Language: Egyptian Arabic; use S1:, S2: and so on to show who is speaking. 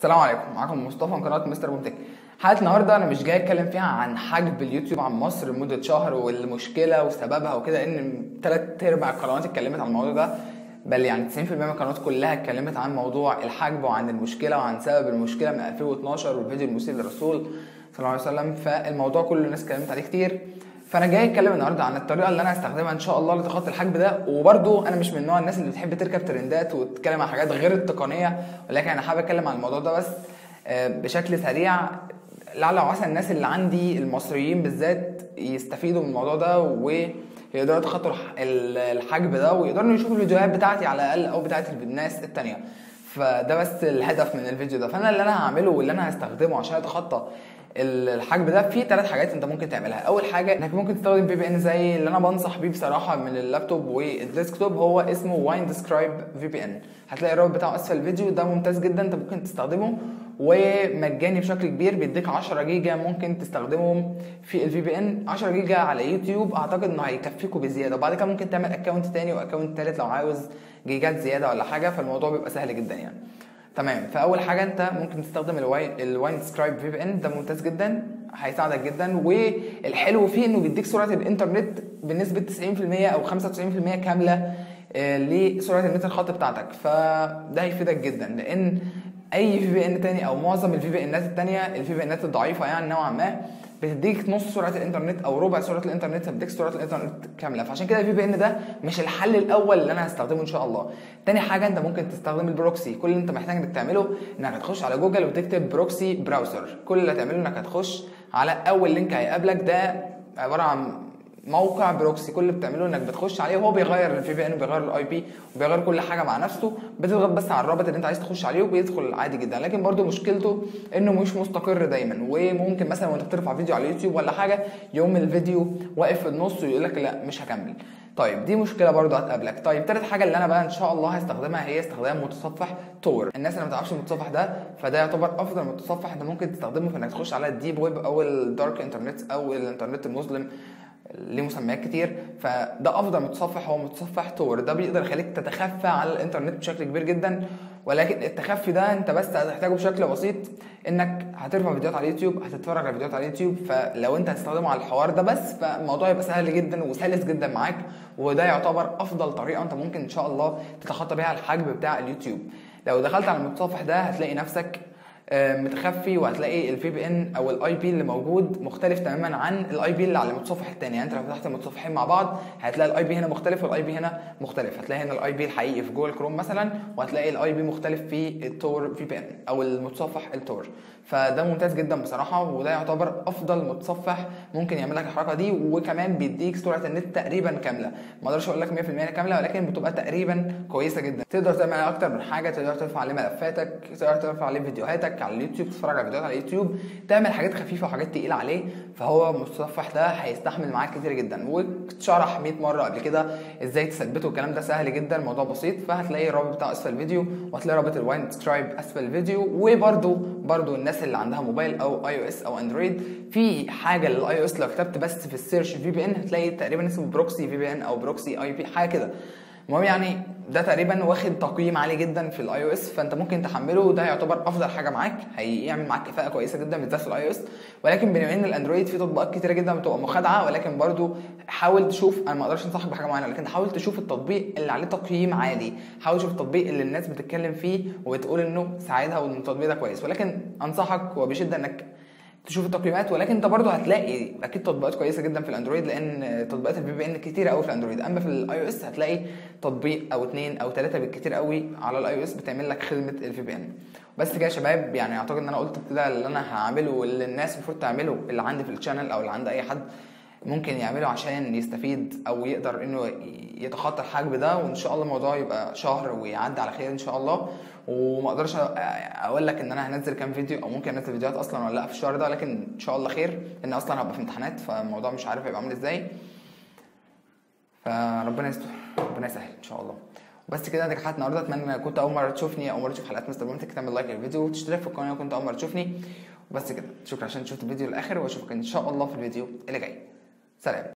S1: السلام عليكم معاكم مصطفى من قناه مستر بومتك حلقه النهارده انا مش جاي اتكلم فيها عن حجب اليوتيوب عن مصر لمده شهر والمشكله وسببها وكده ان ثلاث ارباع القنوات اتكلمت عن الموضوع ده بل يعني 90% من القنوات كلها اتكلمت عن موضوع الحجب وعن المشكله وعن سبب المشكله من 2012 والفيديو المسيء للرسول صلى الله عليه وسلم فالموضوع كله الناس اتكلمت عليه كتير فانا جاي اتكلم النهارده عن الطريقه اللي انا هستخدمها ان شاء الله لتخطي الحجب ده وبرده انا مش من نوع الناس اللي بتحب تركب ترندات وتتكلم عن حاجات غير التقنيه ولكن انا حابب اتكلم عن الموضوع ده بس بشكل سريع لعل وعسى الناس اللي عندي المصريين بالذات يستفيدوا من الموضوع ده ويقدروا يتخطوا الحجب ده ويقدروا يشوفوا الفيديوهات بتاعتي على الاقل او بتاعت الناس التانية فده بس الهدف من الفيديو ده فانا اللي انا هعمله واللي انا هستخدمه عشان اتخطى الحجب ده في ثلاث حاجات انت ممكن تعملها اول حاجه انك ممكن تستخدم في بي ان زي اللي انا بنصح بيه بصراحه من اللابتوب والديسكتوب هو اسمه واين ديسكرايب في بي ان هتلاقي الرابط بتاعه اسفل الفيديو ده ممتاز جدا انت ممكن تستخدمه ومجاني بشكل كبير بيديك 10 جيجا ممكن تستخدمهم في الفي بي ان 10 جيجا على يوتيوب اعتقد انه هيكفيكوا بزياده وبعد كده ممكن تعمل اكونت تاني واكونت تالت لو عاوز جيجات زياده ولا حاجه فالموضوع بيبقى سهل جدا يعني تمام فاول حاجه انت ممكن تستخدم الواين الواين سكرايب في بي ان ده ممتاز جدا هيساعدك جدا والحلو فيه انه بيديك سرعه الانترنت بنسبه 90% او 95% كامله لسرعه النت الخط بتاعتك فده هيفيدك جدا لان اي في بي ان تاني او معظم الفي بي انات التانيه الفي بي انات الضعيفه يعني نوعا ما بتديك نص سرعه الانترنت او ربع سرعه الانترنت بتديك سرعه الانترنت كامله فعشان كده الفي بي ان ده مش الحل الاول اللي انا هستخدمه ان شاء الله تاني حاجه انت ممكن تستخدم البروكسي كل اللي انت محتاج انك تعمله انك هتخش على جوجل وتكتب بروكسي براوزر كل اللي هتعمله انك هتخش على اول لينك هيقابلك ده عباره عن موقع بروكسي كل اللي بتعمله انك بتخش عليه وهو بيغير الفي بي ان وبيغير الاي بي وبيغير كل حاجه مع نفسه بتضغط بس على الرابط اللي انت عايز تخش عليه وبيدخل عادي جدا لكن برده مشكلته انه مش مستقر دايما وممكن مثلا وانت بترفع فيديو على اليوتيوب ولا حاجه يوم الفيديو واقف في النص ويقول لك لا مش هكمل طيب دي مشكله برضه هتقابلك طيب تالت حاجه اللي انا بقى ان شاء الله هستخدمها هي استخدام متصفح تور الناس اللي ما تعرفش المتصفح ده فده يعتبر افضل متصفح انت ممكن تستخدمه في انك تخش على الديب ويب او الدارك انترنت او الانترنت المظلم ليه مسميات كتير فده افضل متصفح هو متصفح تور ده بيقدر يخليك تتخفى على الانترنت بشكل كبير جدا ولكن التخفي ده انت بس هتحتاجه بشكل بسيط انك هترفع فيديوهات على اليوتيوب هتتفرج على فيديوهات على اليوتيوب فلو انت هتستخدمه على الحوار ده بس فالموضوع يبقى سهل جدا وسلس جدا معاك وده يعتبر افضل طريقه انت ممكن ان شاء الله تتخطى بيها الحجب بتاع اليوتيوب لو دخلت على المتصفح ده هتلاقي نفسك متخفي وهتلاقي الفي بي ان او الاي بي اللي موجود مختلف تماما عن الاي بي اللي على المتصفح الثاني يعني انت لو فتحت المتصفحين مع بعض هتلاقي الاي بي هنا مختلف والاي بي هنا مختلف هتلاقي هنا الاي بي الحقيقي في جوجل كروم مثلا وهتلاقي الاي بي مختلف في التور في بي ان او المتصفح التور فده ممتاز جدا بصراحه وده يعتبر افضل متصفح ممكن يعمل لك الحركه دي وكمان بيديك سرعه النت تقريبا كامله ما اقدرش اقول لك 100% كامله ولكن بتبقى تقريبا كويسه جدا تقدر تعمل عليه اكتر من حاجه تقدر ترفع عليه ملفاتك تقدر ترفع عليه فيديوهاتك على اليوتيوب تتفرج على فيديوهات على اليوتيوب تعمل حاجات خفيفه وحاجات تقيله عليه فهو المتصفح ده هيستحمل معاك كتير جدا واتشرح 100 مره قبل كده ازاي تثبته الكلام ده سهل جدا الموضوع بسيط فهتلاقي الرابط بتاع اسفل الفيديو وهتلاقي رابط الواين سكرايب اسفل الفيديو وبرده برده الناس اللي عندها موبايل او اي او اس او اندرويد في حاجه للاي او اس لو كتبت بس في السيرش في بي ان هتلاقي تقريبا اسمه بروكسي في بي ان او بروكسي اي بي حاجه كده المهم يعني ده تقريبا واخد تقييم عالي جدا في الاي او اس فانت ممكن تحمله وده يعتبر افضل حاجه معاك هيعمل معاك كفاءه كويسه جدا بالذات في الاي او اس ولكن بما ان الاندرويد فيه تطبيقات كتيره جدا بتبقى مخادعه ولكن برضو حاول تشوف انا ما اقدرش انصحك بحاجه معينه لكن حاول تشوف التطبيق اللي عليه تقييم عالي حاول تشوف التطبيق اللي الناس بتتكلم فيه وبتقول انه ساعدها وان التطبيق ده كويس ولكن انصحك وبشده انك تشوف التقييمات ولكن انت برضه هتلاقي اكيد تطبيقات كويسه جدا في الاندرويد لان تطبيقات الفي بي ان كتيره قوي في الاندرويد اما في الاي او اس هتلاقي تطبيق او اثنين او ثلاثه بالكتير قوي على الاي او اس بتعمل لك خدمه الفي بي ان بس كده يا شباب يعني اعتقد ان انا قلت كده اللي انا هعمله واللي الناس المفروض تعمله اللي عندي في الشانل او اللي عند اي حد ممكن يعمله عشان يستفيد او يقدر انه يتخطى الحجب ده وان شاء الله الموضوع يبقى شهر ويعدي على خير ان شاء الله وما اقدرش اقول لك ان انا هنزل كام فيديو او ممكن انزل فيديوهات اصلا ولا لا في الشهر ده لكن ان شاء الله خير لان اصلا هبقى في امتحانات فالموضوع مش عارف هيبقى عامل ازاي فربنا يستر ربنا يسهل ان شاء الله بس كده دي حلقه النهارده اتمنى كنت اول مره تشوفني او مره تشوف حلقات مستر بومتك تعمل لايك للفيديو وتشترك في القناه لو كنت اول مره تشوفني وبس كده شكرا عشان شفت الفيديو الاخر واشوفك ان شاء الله في الفيديو اللي جاي سلام